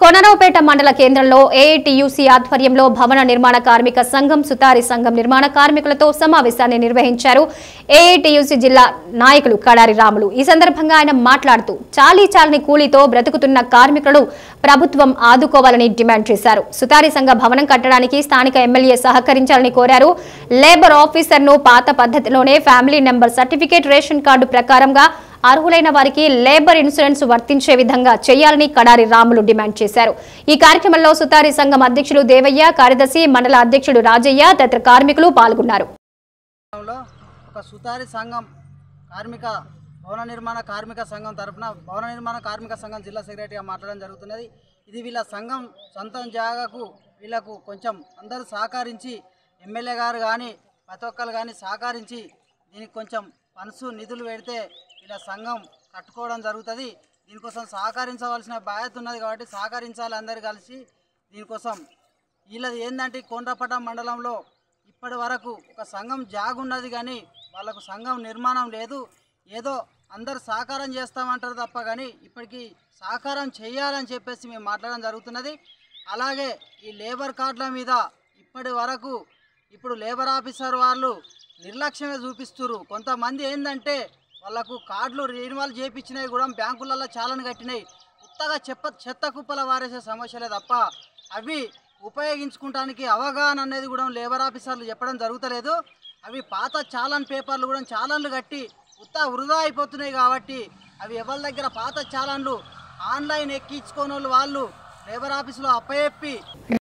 కోనరావుపేట మండల కేంద్రంలో ఏఐటియుసి ఆధ్వర్యంలో భవన నిర్మాణ కార్మిక సంఘం సుతారి సంఘం నిర్మాణ కార్మికులతో సమావేశాన్ని నిర్వహించారు ఏఐటియుసి జిల్లా నాయకులు కడారి రాములు ఈ సందర్భంగా ఆయన మాట్లాడుతూ చాలీ చాలని కూలీతో బ్రతుకుతున్న కార్మికులను ప్రభుత్వం ఆదుకోవాలని డిమాండ్ చేశారు సుతారి సంఘ భవనం కట్టడానికి స్థానిక ఎమ్మెల్యే సహకరించాలని కోరారు లేబర్ ఆఫీసర్ను పాత పద్ధతిలోనే family number certificate ration card ప్రకారంగా అర్హులైన వారికి లేబర్ ఇన్సూరెన్స్ వర్తించే విధంగా చేయాలని కడారి రాములు డిమాండ్ చేశారు ఈ కార్యక్రమంలో సుతారి సంఘం అధ్యక్షులు దేవయ్య కార్యదర్శి మండల అధ్యక్షుడు రాజయ్య తదితర కార్మికులు పాల్గొన్నారు లో ఒక సుతారి సంఘం కార్మిక భవన నిర్మాణ కార్మిక సంఘం తరపున భవన నిర్మాణ కార్మిక సంఘం జిల్లా సెక్రటరీగా మాట్లాడడం జరుగుతున్నది ఇది వీళ్ళ సంఘం సొంతం జాగాకు వీళ్ళకు కొంచెం అందరూ సహకరించి ఎమ్మెల్యే గారు కానీ ప్రతి ఒక్కరు కానీ సహకరించి దీనికి కొంచెం పనుసు నిధులు పెడితే వీళ్ళ సంఘం కట్టుకోవడం జరుగుతుంది దీనికోసం సహకరించవలసిన బాధ్యత ఉన్నది కాబట్టి సహకరించాలి అందరు కలిసి దీనికోసం వీళ్ళది ఏంటంటే కోండ్రపట్ట మండలంలో ఇప్పటి వరకు ఒక సంఘం జాగున్నది కానీ వాళ్ళకు సంఘం నిర్మాణం లేదు ఏదో అందరు సహకారం చేస్తామంటారు తప్ప కానీ ఇప్పటికీ సహకారం చేయాలని చెప్పేసి మేము మాట్లాడడం జరుగుతున్నది అలాగే ఈ లేబర్ కార్డుల మీద ఇప్పటి వరకు ఇప్పుడు లేబర్ ఆఫీసర్ వాళ్ళు నిర్లక్ష్యమే చూపిస్తున్నారు కొంతమంది ఏంటంటే వాళ్ళకు కార్డులు రెన్యువల్ చేయించినవి కూడా బ్యాంకులలో చాలని కట్టినాయి ఉత్తగా చెప్ప చెత్త కుప్పల వారేసే సమస్యలే తప్ప అవి ఉపయోగించుకోవడానికి అవగాహన అనేది కూడా లేబర్ ఆఫీసర్లు చెప్పడం జరుగుతలేదు అవి పాత చాలన్ పేపర్లు కూడా చాలన్లు కట్టి ఉత్త వృధా అయిపోతున్నాయి కాబట్టి అవి ఎవరి దగ్గర పాత చాలన్లు ఆన్లైన్ ఎక్కించుకోని వాళ్ళు లేబర్ ఆఫీసులో అప్పచెప్పి